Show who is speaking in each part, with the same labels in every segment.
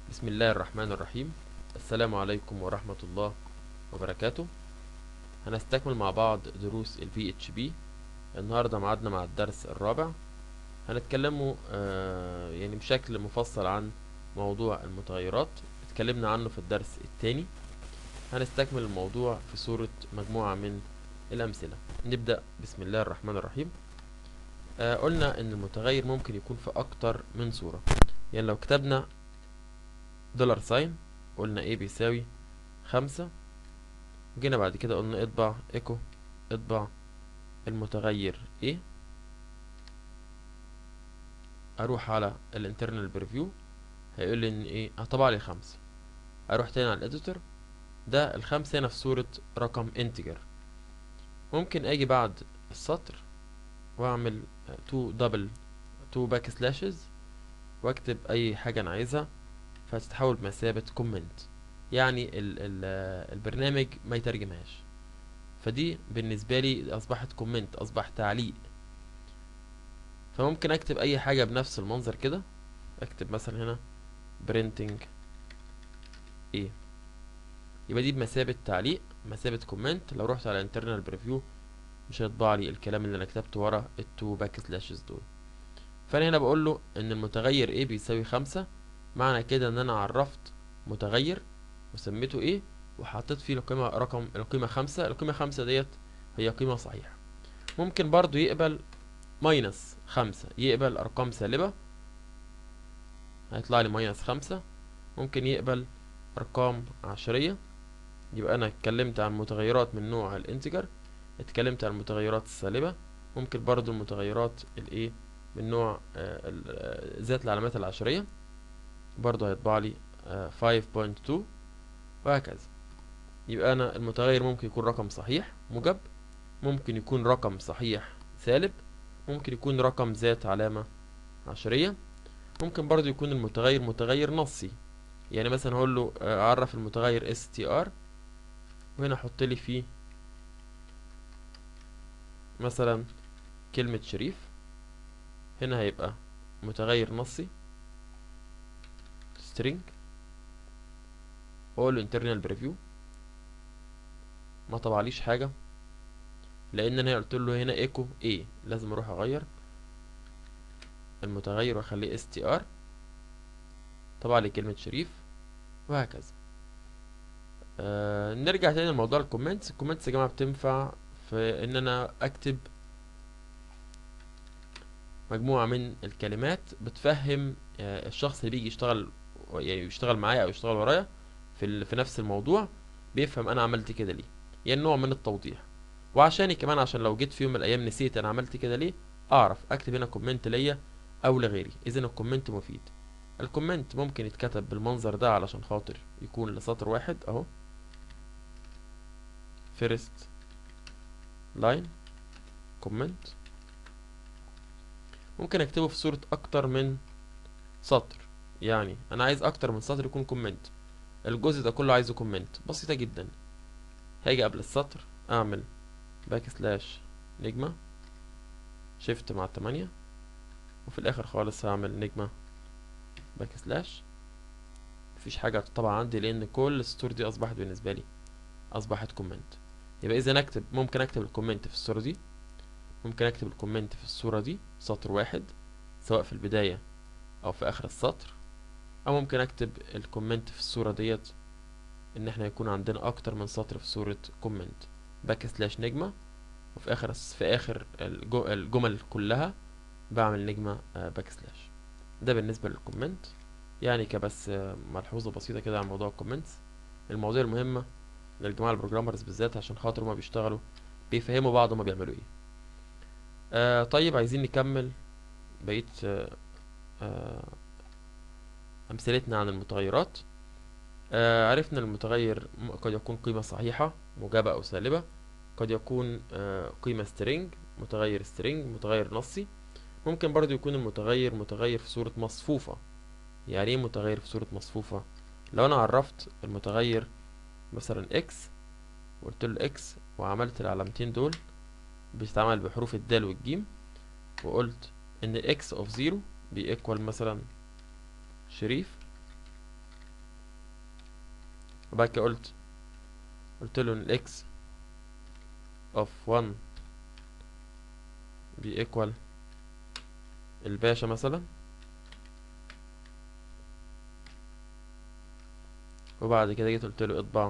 Speaker 1: بسم الله الرحمن الرحيم السلام عليكم ورحمة الله وبركاته هنستكمل مع بعض دروس ال PHP النهاردة معادنا مع الدرس الرابع هنتكلموا آه يعني بشكل مفصل عن موضوع المتغيرات اتكلمنا عنه في الدرس الثاني هنستكمل الموضوع في صورة مجموعة من الأمثلة نبدأ بسم الله الرحمن الرحيم آه قلنا ان المتغير ممكن يكون في اكتر من صورة يعني لو كتبنا دولار ساين قلنا ايه بيساوي خمسة جينا بعد كده قلنا اطبع ايكو اطبع المتغير ايه اروح على الانترنال بريفيو هيقول لي ان ايه هطبع لي خمسة اروح تاني على الاديتور ده الخمسة هنا في صورة رقم انتجر ممكن اجي بعد السطر واعمل تو دبل تو باك سلاشز واكتب اي حاجة انا عايزها فتتحول بمثابة كومنت يعني ال ال البرنامج ما يترجمهاش فدي بالنسبة لي اصبحت كومنت اصبح تعليق فممكن اكتب اي حاجة بنفس المنظر كده اكتب مثلا هنا printing ايه يبقى دي بمثابة تعليق مثابة كومنت لو رحت على internal preview مش هيطبع لي الكلام اللي انا كتبته ورا التو باك سلاشز دول فانا هنا بقول له ان المتغير ايه بيساوي خمسة معنى كده ان انا عرفت متغير وسميته ايه وحطيت فيه القيمة رقم القيمة خمسة القيمة خمسة ديت هي قيمة صحيحة ممكن برضو يقبل ماينس خمسة يقبل ارقام سالبة هيطلع لي ماينس خمسة ممكن يقبل ارقام عشرية يبقى انا اتكلمت عن متغيرات من نوع الانتجر اتكلمت عن المتغيرات السالبة ممكن برضو المتغيرات الايه من نوع ذات العلامات العشرية برضو هيطبع لي 5.2 وهكذا يبقى انا المتغير ممكن يكون رقم صحيح موجب ممكن يكون رقم صحيح سالب ممكن يكون رقم ذات علامة عشرية ممكن برضو يكون المتغير متغير نصي يعني مثلا هقول له اعرف المتغير str وهنا احط لي فيه مثلا كلمة شريف هنا هيبقى متغير نصي string واقول له internal preview ما طبعليش حاجة لان انا قلت له هنا ايكو ايه لازم اروح اغير المتغير واخليه str طبع لي كلمة شريف وهكذا آه نرجع تاني لموضوع الكومنتس الكومنتس يا جماعة بتنفع في ان انا اكتب مجموعة من الكلمات بتفهم آه الشخص اللي بيجي يشتغل يعني يشتغل معايا او يشتغل ورايا في في نفس الموضوع بيفهم انا عملت كده ليه يعني نوع من التوضيح وعشاني كمان عشان لو جيت في يوم من الايام نسيت انا عملت كده ليه اعرف اكتب هنا كومنت ليا او لغيري اذا الكومنت مفيد الكومنت ممكن يتكتب بالمنظر ده علشان خاطر يكون لسطر واحد اهو first line comment ممكن اكتبه في صورة اكتر من سطر يعني انا عايز اكتر من سطر يكون كومنت الجزء ده كله عايزه كومنت بسيطة جدا هاجي قبل السطر اعمل باك سلاش نجمة شيفت مع التمانية وفي الاخر خالص هعمل نجمة باك سلاش مفيش حاجة طبعا عندي لان كل السطور دي اصبحت بالنسبة لي اصبحت كومنت يبقى اذا اكتب ممكن اكتب الكومنت في الصورة دي ممكن اكتب الكومنت في الصورة دي سطر واحد سواء في البداية او في اخر السطر او ممكن اكتب الكومنت في الصورة ديت ان احنا يكون عندنا اكتر من سطر في صورة كومنت باك سلاش نجمة وفي اخر في اخر الجمل كلها بعمل نجمة باك سلاش ده بالنسبة للكومنت يعني كبس ملحوظة بسيطة كده عن موضوع الكومنتس المواضيع المهمة للجماعة البروجرامرز بالذات عشان خاطر هما بيشتغلوا بيفهموا بعض هما بيعملوا ايه آه طيب عايزين نكمل بقية آه آه أمثلتنا عن المتغيرات آه عرفنا المتغير قد يكون قيمة صحيحة موجبة أو سالبة قد يكون آه قيمة string متغير string متغير نصي ممكن برضو يكون المتغير متغير في صورة مصفوفة يعني ايه متغير في صورة مصفوفة لو انا عرفت المتغير مثلا x وقلت له x وعملت العلامتين دول بتتعمل بحروف الدال والجيم وقلت ان x of 0 بيكوال مثلا شريف وبعد كده قلت قلت له ان الاكس of 1 بي equal الباشا مثلا وبعد كده جيت قلت له اطبع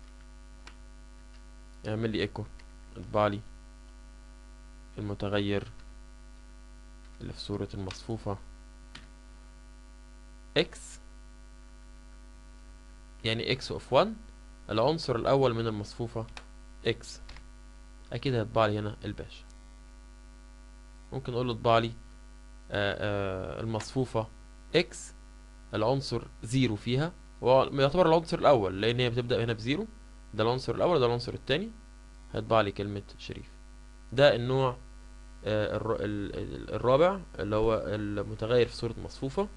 Speaker 1: اعمل لي ايكو اطبع لي المتغير اللي في صورة المصفوفة x يعني x of 1 العنصر الأول من المصفوفة x أكيد هيطبع لي هنا الباشا ممكن أقول له اطبع لي آآ آآ المصفوفة x العنصر زيرو فيها هو يعتبر العنصر الأول لأن هي بتبدأ هنا بزيرو ده العنصر الأول وده العنصر التاني هيطبع لي كلمة شريف ده النوع آه الر- ال- ال- الرابع اللي هو المتغير في صورة مصفوفة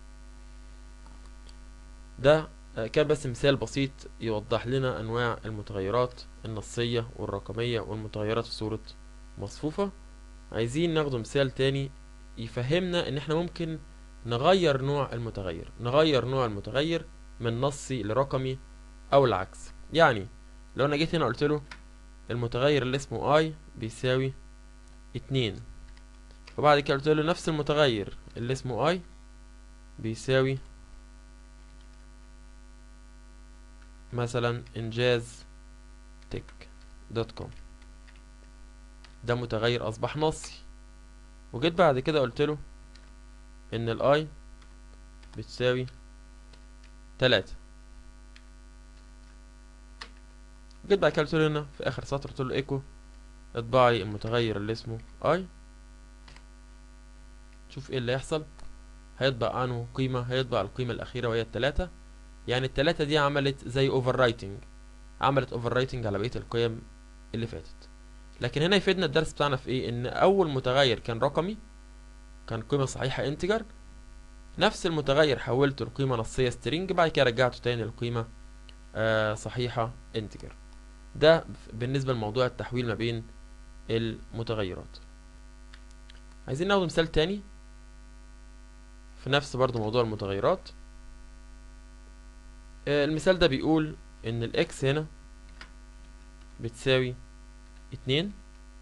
Speaker 1: ده آه، كان بس مثال بسيط يوضح لنا أنواع المتغيرات النصية والرقمية والمتغيرات في صورة مصفوفة عايزين ناخد مثال تاني يفهمنا ان احنا ممكن نغير نوع المتغير نغير نوع المتغير من نصي لرقمي او العكس يعني لو انا جيت هنا قلت له المتغير اللي اسمه i بيساوي اتنين وبعد كده قلت له نفس المتغير اللي اسمه i بيساوي مثلا انجاز تك دوت كوم ده متغير اصبح نصي وجيت بعد كده قلت له ان الاي بتساوي تلاتة جيت بعد كده قلت له هنا في اخر سطر قلت له ايكو اطبع لي المتغير اللي اسمه اي شوف ايه اللي هيحصل هيطبع عنه قيمة هيطبع القيمة الأخيرة وهي التلاتة يعني التلاتة دي عملت زي اوفر رايتنج عملت اوفر رايتنج على بقية القيم اللي فاتت لكن هنا يفيدنا الدرس بتاعنا في ايه ان اول متغير كان رقمي كان قيمة صحيحة انتجر نفس المتغير حولته لقيمة نصية سترينج بعد كده رجعته تاني لقيمة آه صحيحة انتجر ده ف- بالنسبة لموضوع التحويل ما بين المتغيرات عايزين ناخد مثال تاني في نفس برضو موضوع المتغيرات آه المثال ده بيقول ان الاكس هنا بتساوي اتنين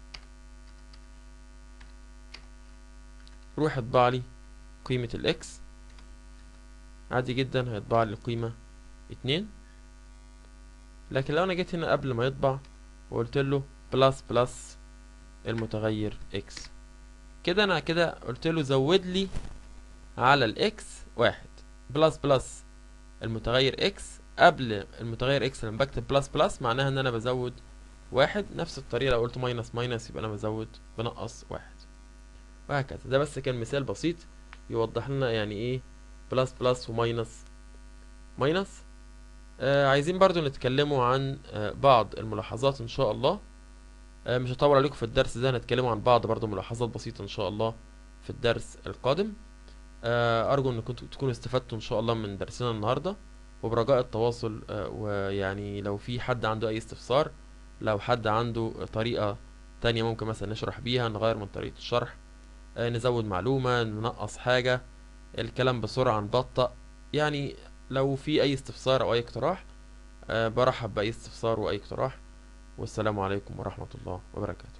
Speaker 1: روح اطبع لي قيمة الاكس عادي جدا هيطبع لي القيمة اتنين لكن لو انا جيت هنا قبل ما يطبع وقلت له بلس بلس المتغير اكس كده انا كده قلت له زود لي على الاكس واحد بلس بلس المتغير اكس قبل المتغير اكس لما بكتب بلس بلس معناها ان انا بزود واحد نفس الطريقة لو قلت ماينس ماينس يبقى انا بزود بنقص واحد وهكذا ده بس كان مثال بسيط يوضح لنا يعني ايه بلس بلس وماينس ماينس آه عايزين برضو نتكلموا عن آه بعض الملاحظات ان شاء الله آه مش هطول عليكم في الدرس ده هنتكلموا عن بعض برضو ملاحظات بسيطة ان شاء الله في الدرس القادم آه ارجو ان كنتوا تكونوا استفدتوا ان شاء الله من درسنا النهاردة وبرجاء التواصل آه ويعني لو في حد عنده اي استفسار لو حد عنده طريقة تانية ممكن مثلا نشرح بيها نغير من طريقة الشرح آه، نزود معلومة ننقص حاجة الكلام بسرعة نبطأ يعني لو في أي استفسار أو أي اقتراح آه، برحب بأي استفسار وأي اقتراح والسلام عليكم ورحمة الله وبركاته